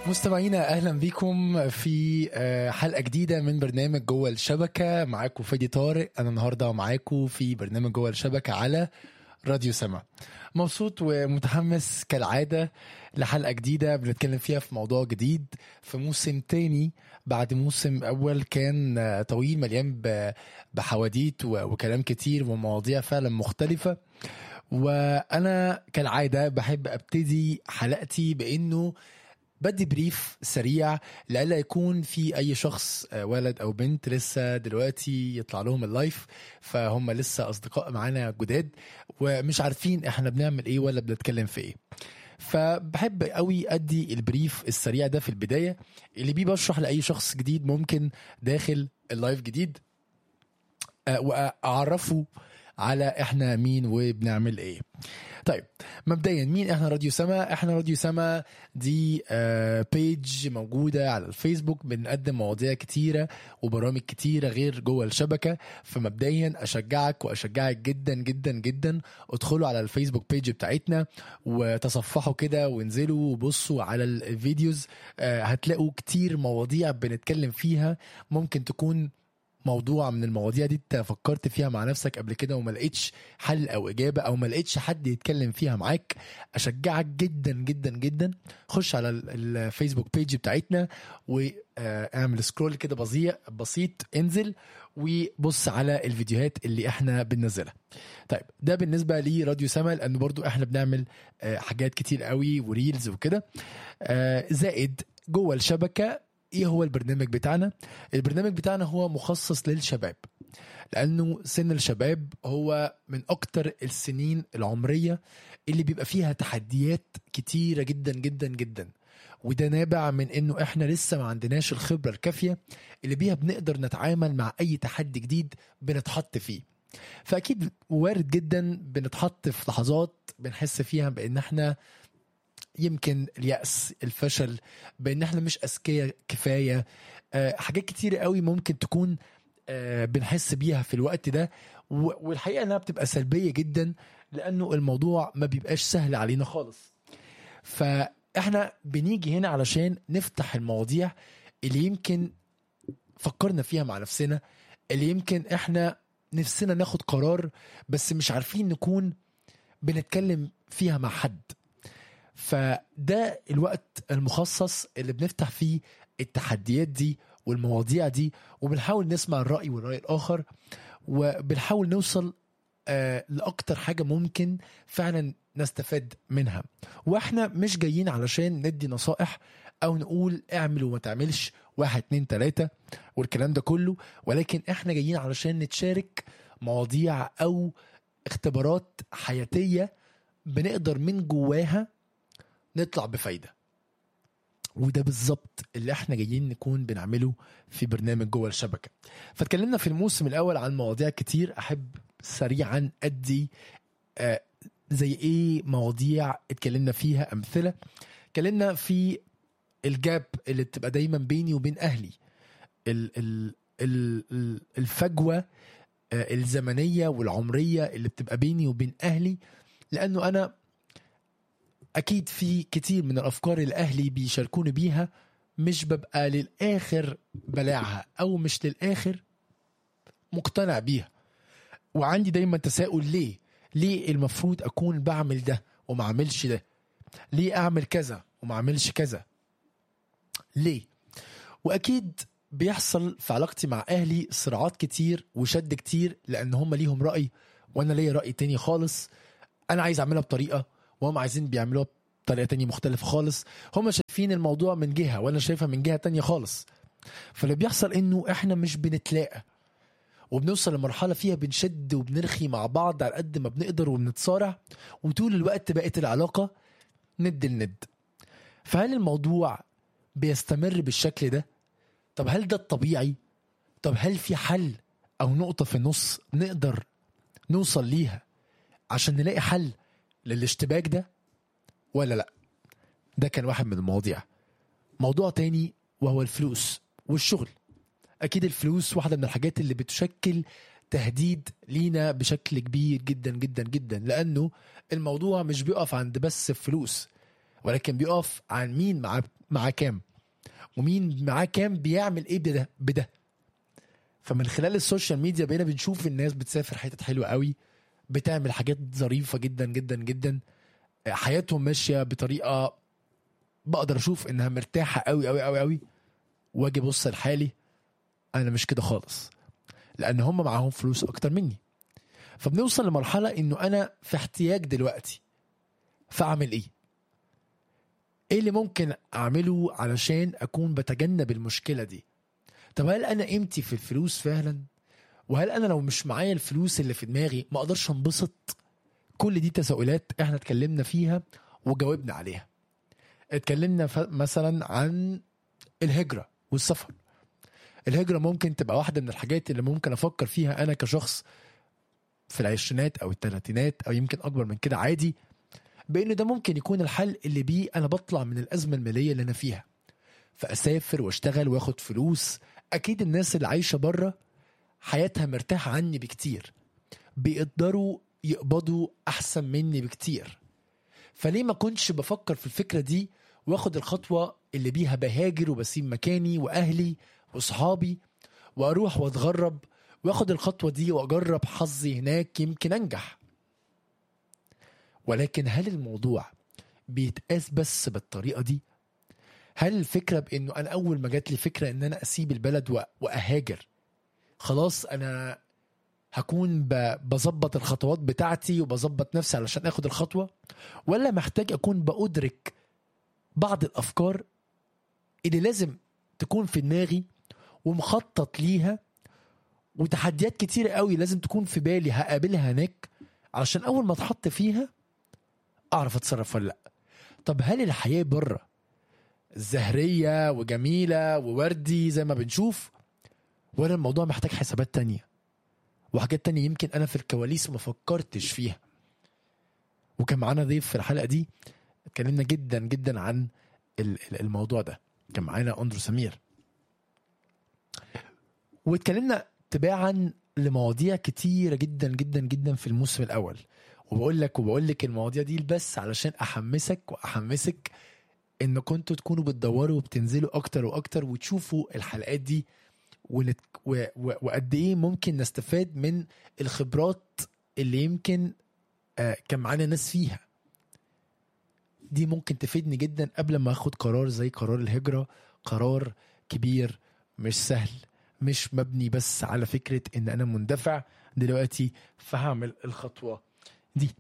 مستمعينا اهلا بيكم في آه، حلقه جديده من برنامج جوه الشبكه معاكم فادي طارق انا النهارده معاكم في برنامج جوه الشبكه على راديو سما مبسوط ومتحمس كالعاده لحلقه جديده بنتكلم فيها في موضوع جديد في موسم تاني بعد موسم اول كان آه، طويل مليان ب- بحواديت و- وكلام كتير ومواضيع فعلا مختلفه وانا كالعاده بحب ابتدي حلقتي بانه بدي بريف سريع لألا يكون في أي شخص آه، ولد أو بنت لسه دلوقتي يطلع لهم اللايف فهم لسه أصدقاء معانا جداد ومش عارفين إحنا بنعمل إيه ولا بنتكلم في إيه فبحب قوي ادي البريف السريع ده في البدايه اللي بيه بشرح لاي شخص جديد ممكن داخل اللايف جديد آه، واعرفه على احنا مين وبنعمل ايه طيب مبدئيا مين احنا راديو سما احنا راديو سما دي آه بيج موجوده على الفيسبوك بنقدم مواضيع كتيره وبرامج كتيره غير جوه الشبكه فمبدئيا اشجعك واشجعك جدا جدا جدا ادخلوا على الفيسبوك بيج بتاعتنا وتصفحوا كده وانزلوا وبصوا على الفيديوز آه هتلاقوا كتير مواضيع بنتكلم فيها ممكن تكون موضوع من المواضيع دي انت فكرت فيها مع نفسك قبل كده وما لقيتش حل او اجابه او ما لقيتش حد يتكلم فيها معاك اشجعك جدا جدا جدا خش على ال- الفيسبوك بيج بتاعتنا واعمل سكرول كده بسيط بسيط انزل وبص على الفيديوهات اللي احنا بننزلها طيب ده بالنسبه لراديو سما لان برضو احنا بنعمل آه، حاجات كتير قوي وريلز وكده آه، زائد جوه الشبكه ايه هو البرنامج بتاعنا البرنامج بتاعنا هو مخصص للشباب لانه سن الشباب هو من اكتر السنين العمريه اللي بيبقى فيها تحديات كتيره جدا جدا جدا وده نابع من انه احنا لسه ما عندناش الخبره الكافيه اللي بيها بنقدر نتعامل مع اي تحدي جديد بنتحط فيه فاكيد وارد جدا بنتحط في لحظات بنحس فيها بان احنا يمكن اليأس الفشل بان احنا مش اذكياء كفايه آه، حاجات كتير قوي ممكن تكون آه، بنحس بيها في الوقت ده و- والحقيقه انها بتبقى سلبيه جدا لانه الموضوع ما بيبقاش سهل علينا خالص فاحنا بنيجي هنا علشان نفتح المواضيع اللي يمكن فكرنا فيها مع نفسنا اللي يمكن احنا نفسنا ناخد قرار بس مش عارفين نكون بنتكلم فيها مع حد فده الوقت المخصص اللي بنفتح فيه التحديات دي والمواضيع دي وبنحاول نسمع الرأي والرأي الآخر وبنحاول نوصل آه لأكتر حاجة ممكن فعلا نستفاد منها واحنا مش جايين علشان ندي نصائح او نقول اعمل وما تعملش واحد اتنين تلاتة والكلام ده كله ولكن احنا جايين علشان نتشارك مواضيع او اختبارات حياتية بنقدر من جواها نطلع بفايدة وده بالظبط اللي احنا جايين نكون بنعمله في برنامج جوه الشبكة فاتكلمنا في الموسم الأول عن مواضيع كتير أحب سريعا أدي آه زي ايه مواضيع اتكلمنا فيها أمثلة اتكلمنا في الجاب اللي بتبقى دايما بيني وبين أهلي ال ال ال ال- الفجوة آه، الزمنية والعمرية اللي بتبقى بيني وبين أهلي لأنه أنا اكيد في كتير من الافكار اللي اهلي بيشاركوني بيها مش ببقى للاخر بلاعها او مش للاخر مقتنع بيها وعندي دايما تساؤل ليه ليه المفروض اكون بعمل ده وما اعملش ده ليه اعمل كذا وما اعملش كذا ليه واكيد بيحصل في علاقتي مع اهلي صراعات كتير وشد كتير لان هم ليهم راي وانا ليا راي تاني خالص انا عايز اعملها بطريقه وهم عايزين بيعملوها بطريقه تانية مختلفه خالص هم شايفين الموضوع من جهه وانا شايفها من جهه تانية خالص فاللي بيحصل انه احنا مش بنتلاقى وبنوصل لمرحله فيها بنشد وبنرخي مع بعض على قد ما بنقدر وبنتصارع وطول الوقت بقت العلاقه ند لند فهل الموضوع بيستمر بالشكل ده طب هل ده الطبيعي طب هل في حل او نقطه في النص نقدر نوصل ليها عشان نلاقي حل للاشتباك ده ولا لا ده كان واحد من المواضيع موضوع تاني وهو الفلوس والشغل اكيد الفلوس واحده من الحاجات اللي بتشكل تهديد لينا بشكل كبير جدا جدا جدا لانه الموضوع مش بيقف عند بس الفلوس ولكن بيقف عن مين معاه معاه كام ومين معاه كام بيعمل ايه بده بده فمن خلال السوشيال ميديا بقينا بنشوف الناس بتسافر حتت حلوه قوي بتعمل حاجات ظريفه جدا جدا جدا حياتهم ماشيه بطريقه بقدر اشوف انها مرتاحه قوي قوي قوي قوي واجي ابص لحالي انا مش كده خالص لان هم معاهم فلوس اكتر مني فبنوصل لمرحله انه انا في احتياج دلوقتي فاعمل ايه ايه اللي ممكن اعمله علشان اكون بتجنب المشكله دي طب هل انا قيمتي في الفلوس فعلا وهل انا لو مش معايا الفلوس اللي في دماغي ما اقدرش انبسط كل دي تساؤلات احنا اتكلمنا فيها وجاوبنا عليها اتكلمنا ف- مثلا عن الهجرة والسفر الهجرة ممكن تبقى واحدة من الحاجات اللي ممكن أفكر فيها أنا كشخص في العشرينات أو الثلاثينات أو يمكن أكبر من كده عادي بأنه ده ممكن يكون الحل اللي بيه أنا بطلع من الأزمة المالية اللي أنا فيها فأسافر وأشتغل وأخد فلوس أكيد الناس اللي عايشة بره حياتها مرتاحة عني بكتير بيقدروا يقبضوا أحسن مني بكتير فليه ما كنتش بفكر في الفكرة دي واخد الخطوة اللي بيها بهاجر وبسيب مكاني وأهلي وصحابي وأروح وأتغرب واخد الخطوة دي وأجرب حظي هناك يمكن أنجح ولكن هل الموضوع بيتقاس بس بالطريقة دي؟ هل الفكرة بأنه أنا أول ما جات لي فكرة أن أنا أسيب البلد وأ- وأهاجر خلاص أنا هكون ب- بظبط الخطوات بتاعتي وبظبط نفسي علشان اخد الخطوه ولا محتاج اكون بأدرك بعض الافكار اللي لازم تكون في دماغي ومخطط ليها وتحديات كتيرة قوي لازم تكون في بالي هقابلها هناك علشان اول ما اتحط فيها اعرف اتصرف ولا لا طب هل الحياه بره زهريه وجميله ووردي زي ما بنشوف ولا الموضوع محتاج حسابات تانية وحاجات تانية يمكن انا في الكواليس ما فكرتش فيها وكان معانا ضيف في الحلقه دي اتكلمنا جدا جدا عن ال- ال- الموضوع ده كان معانا اندرو سمير واتكلمنا تباعا لمواضيع كتيره جدا جدا جدا في الموسم الاول وبقول لك وبقول لك المواضيع دي بس علشان احمسك واحمسك ان كنتوا تكونوا بتدوروا وبتنزلوا اكتر واكتر وتشوفوا الحلقات دي ونت... و... و... وقد ايه ممكن نستفاد من الخبرات اللي يمكن آه كان معانا ناس فيها دي ممكن تفيدني جدا قبل ما اخد قرار زي قرار الهجرة قرار كبير مش سهل مش مبني بس على فكرة ان انا مندفع دلوقتي فهعمل الخطوة دي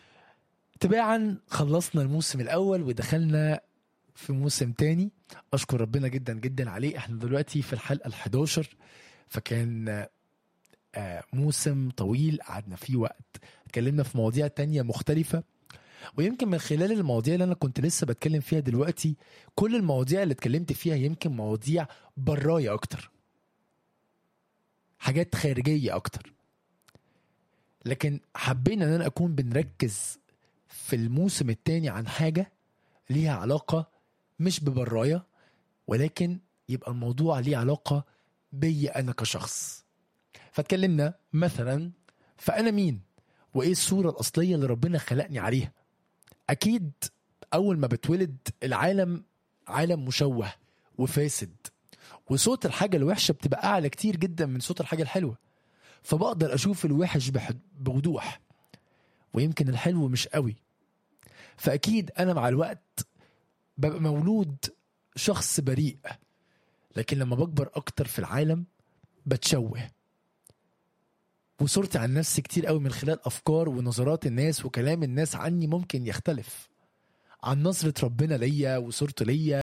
تباعا خلصنا الموسم الاول ودخلنا في موسم تاني اشكر ربنا جدا جدا عليه احنا دلوقتي في الحلقة ال11 فكان آه، موسم طويل قعدنا فيه وقت اتكلمنا في مواضيع تانية مختلفة ويمكن من خلال المواضيع اللي انا كنت لسه بتكلم فيها دلوقتي كل المواضيع اللي اتكلمت فيها يمكن مواضيع براية اكتر حاجات خارجية اكتر لكن حبينا ان انا اكون بنركز في الموسم التاني عن حاجة ليها علاقة مش ببراية ولكن يبقى الموضوع ليه علاقة بيا انا كشخص فاتكلمنا مثلا فانا مين وايه الصورة الاصلية اللي ربنا خلقني عليها اكيد اول ما بتولد العالم عالم مشوه وفاسد وصوت الحاجة الوحشة بتبقى أعلى كتير جدا من صوت الحاجة الحلوة فبقدر أشوف الوحش بح- بوضوح ويمكن الحلو مش قوي فأكيد أنا مع الوقت ببقى مولود شخص بريء لكن لما بكبر أكتر في العالم بتشوه وصورتي عن نفسي كتير قوي من خلال أفكار ونظرات الناس وكلام الناس عني ممكن يختلف عن نظرة ربنا ليا وصورته ليا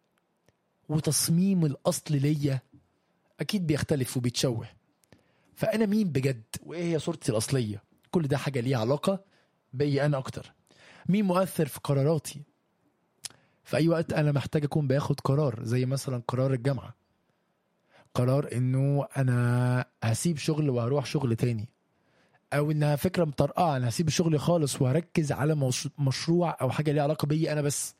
وتصميم الأصل ليا أكيد بيختلف وبيتشوه فأنا مين بجد وإيه هي صورتي الأصلية كل ده حاجة ليها علاقة بيا أنا أكتر مين مؤثر في قراراتي في أي وقت أنا محتاج أكون باخد قرار زي مثلا قرار الجامعة قرار إنه أنا هسيب شغل وهروح شغل تاني أو إنها فكرة مطرقعة أنا هسيب شغلي خالص وهركز على مش- مشروع أو حاجة ليها علاقة بيا أنا بس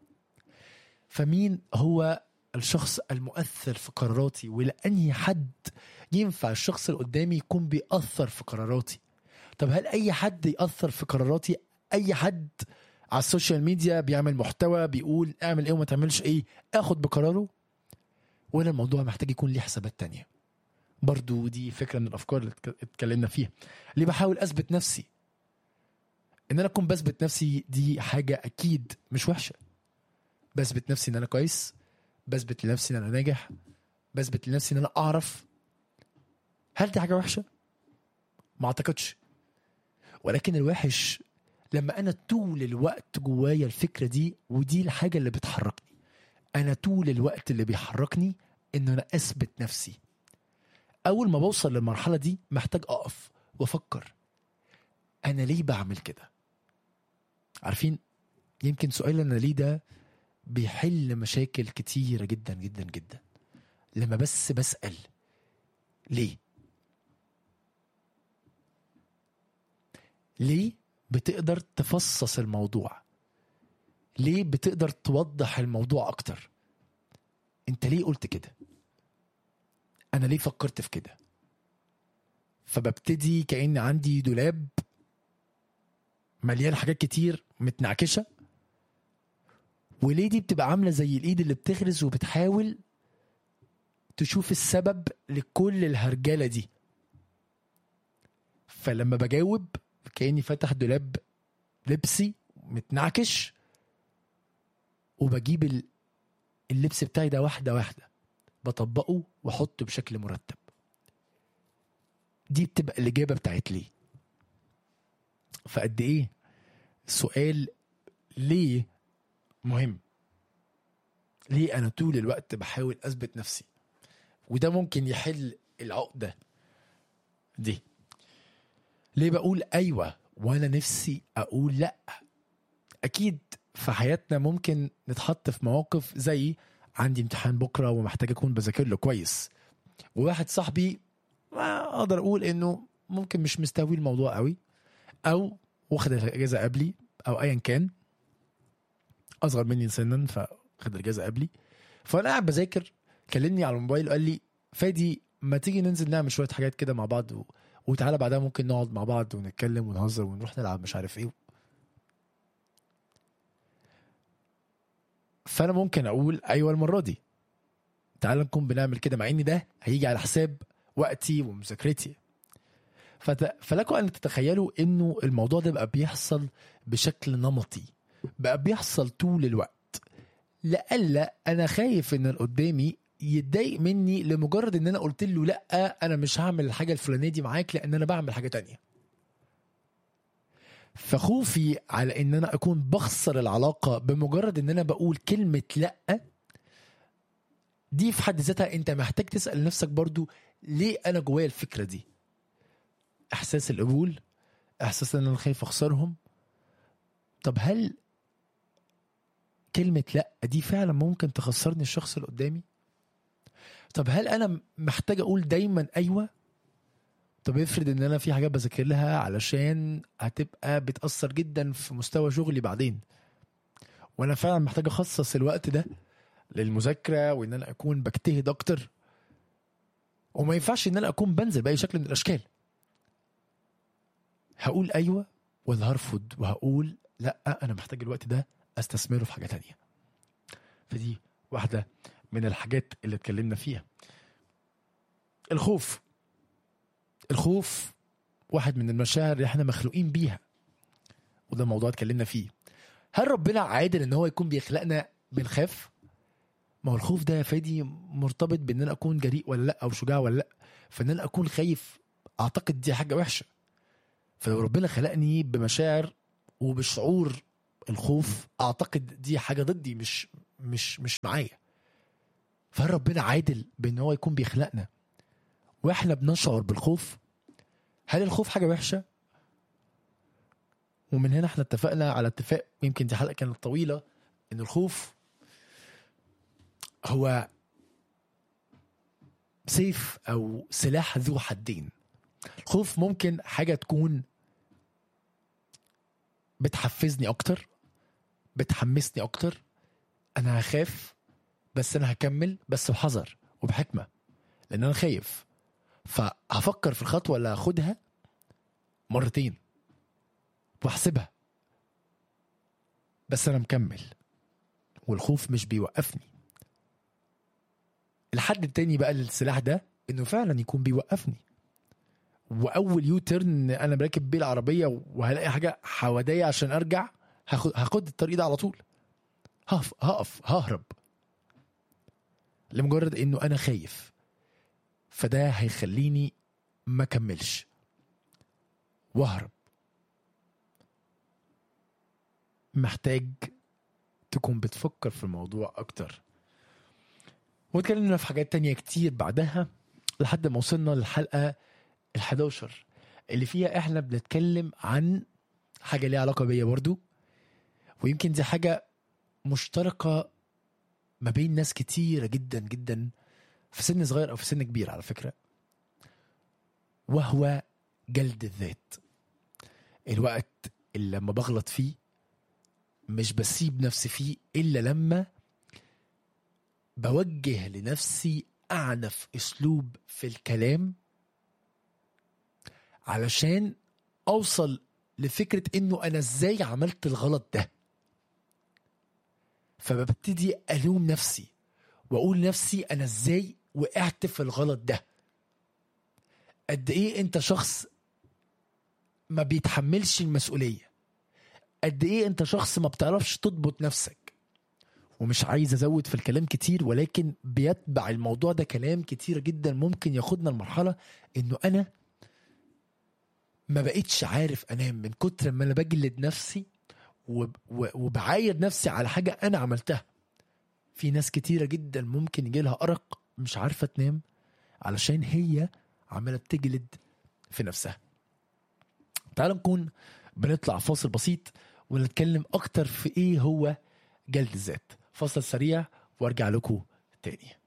فمين هو الشخص المؤثر في قراراتي ولأنهي حد ينفع الشخص اللي قدامي يكون بيأثر في قراراتي طب هل أي حد يأثر في قراراتي أي حد على السوشيال ميديا بيعمل محتوى بيقول اعمل ايه وما تعملش ايه اخد بقراره ولا الموضوع محتاج يكون ليه حسابات تانية برضو دي فكرة من الأفكار اللي اتك- اتكلمنا فيها ليه بحاول أثبت نفسي إن أنا أكون بثبت نفسي دي حاجة أكيد مش وحشة بثبت نفسي إن أنا كويس بثبت لنفسي إن أنا ناجح بثبت لنفسي إن أنا أعرف هل دي حاجة وحشة؟ ما أعتقدش ولكن الوحش لما أنا طول الوقت جوايا الفكرة دي ودي الحاجة اللي بتحركني أنا طول الوقت اللي بيحركني إن أنا أثبت نفسي اول ما بوصل للمرحله دي محتاج اقف وافكر انا ليه بعمل كده عارفين يمكن سؤال انا ليه ده بيحل مشاكل كتيره جدا جدا جدا لما بس بسال ليه ليه بتقدر تفصص الموضوع ليه بتقدر توضح الموضوع اكتر انت ليه قلت كده انا ليه فكرت في كده فببتدي كأن عندي دولاب مليان حاجات كتير متنعكشه وليه دي بتبقى عامله زي الايد اللي بتغرز وبتحاول تشوف السبب لكل الهرجله دي فلما بجاوب كاني فاتح دولاب لبسي متنعكش وبجيب ال- اللبس بتاعي ده واحده واحده بطبقه واحطه بشكل مرتب دي بتبقى الاجابه بتاعت ليه فقد ايه سؤال ليه مهم ليه انا طول الوقت بحاول اثبت نفسي وده ممكن يحل العقده دي ليه بقول ايوه وانا نفسي اقول لا اكيد في حياتنا ممكن نتحط في مواقف زي عندي امتحان بكره ومحتاج اكون بذاكر له كويس وواحد صاحبي ما اقدر اقول انه ممكن مش مستوي الموضوع قوي او واخد الاجازه قبلي او ايا كان اصغر مني سنا فاخد الاجازه قبلي فانا قاعد بذاكر كلمني على الموبايل وقال لي فادي ما تيجي ننزل نعمل شويه حاجات كده مع بعض و... وتعالى بعدها ممكن نقعد مع بعض ونتكلم ونهزر ونروح نلعب مش عارف ايه فانا ممكن اقول ايوه المره دي تعال نكون بنعمل كده مع ان ده هيجي على حساب وقتي ومذاكرتي فت... فلكم ان تتخيلوا انه الموضوع ده بقى بيحصل بشكل نمطي بقى بيحصل طول الوقت لألا انا خايف ان اللي قدامي يتضايق مني لمجرد ان انا قلت له لا انا مش هعمل الحاجه الفلانيه دي معاك لان انا بعمل حاجه تانية فخوفي على ان انا اكون بخسر العلاقه بمجرد ان انا بقول كلمه لا دي في حد ذاتها انت محتاج تسال نفسك برضو ليه انا جوايا الفكره دي احساس القبول احساس ان انا خايف اخسرهم طب هل كلمه لا دي فعلا ممكن تخسرني الشخص اللي قدامي طب هل انا محتاج اقول دايما ايوه طب افرض ان انا في حاجات بذاكر لها علشان هتبقى بتاثر جدا في مستوى شغلي بعدين وانا فعلا محتاج اخصص الوقت ده للمذاكره وان انا اكون بجتهد اكتر وما ينفعش ان انا اكون بنزل باي شكل من الاشكال هقول ايوه ولا هرفض وهقول لا انا محتاج الوقت ده استثمره في حاجه تانية فدي واحده من الحاجات اللي اتكلمنا فيها الخوف الخوف واحد من المشاعر اللي احنا مخلوقين بيها وده موضوع اتكلمنا فيه هل ربنا عادل ان هو يكون بيخلقنا بنخاف ما هو الخوف ده يا فادي مرتبط بان انا اكون جريء ولا لا او شجاع ولا لا فان انا اكون خايف اعتقد دي حاجه وحشه فلو ربنا خلقني بمشاعر وبشعور الخوف اعتقد دي حاجه ضدي مش مش مش معايا فهل ربنا عادل بان هو يكون بيخلقنا واحنا بنشعر بالخوف هل الخوف حاجه وحشه ومن هنا احنا اتفقنا على اتفاق يمكن دي حلقه كانت طويله ان الخوف هو سيف او سلاح ذو حدين الخوف ممكن حاجه تكون بتحفزني اكتر بتحمسني اكتر انا هخاف بس انا هكمل بس بحذر وبحكمه لان انا خايف فهفكر في الخطوه اللي هاخدها مرتين واحسبها بس انا مكمل والخوف مش بيوقفني الحد التاني بقى للسلاح ده انه فعلا يكون بيوقفني واول يو ترن انا براكب بيه العربيه وهلاقي حاجه حواديه عشان ارجع هاخد هاخد الطريق ده على طول هقف هقف ههرب لمجرد انه انا خايف فده هيخليني ما كملش واهرب محتاج تكون بتفكر في الموضوع اكتر واتكلمنا في حاجات تانية كتير بعدها لحد ما وصلنا للحلقة ال11 اللي فيها احنا بنتكلم عن حاجة ليها علاقة بيا برضو ويمكن دي حاجة مشتركة ما بين ناس كتيرة جدا جدا في سن صغير أو في سن كبير على فكرة وهو جلد الذات الوقت اللي لما بغلط فيه مش بسيب نفسي فيه إلا لما بوجه لنفسي أعنف أسلوب في الكلام علشان أوصل لفكرة إنه أنا إزاي عملت الغلط ده فببتدي ألوم نفسي وأقول نفسي أنا إزاي وقعت في الغلط ده قد إيه أنت شخص ما بيتحملش المسؤولية قد إيه أنت شخص ما بتعرفش تضبط نفسك ومش عايز ازود في الكلام كتير ولكن بيتبع الموضوع ده كلام كتير جدا ممكن ياخدنا لمرحله انه انا ما بقيتش عارف انام من كتر ما انا بجلد نفسي وب- و- وبعاير نفسي على حاجه انا عملتها في ناس كتيره جدا ممكن يجي لها ارق مش عارفه تنام علشان هي عماله بتجلد في نفسها تعال نكون بنطلع فاصل بسيط ونتكلم اكتر في ايه هو جلد الذات فاصل سريع وارجع لكم تاني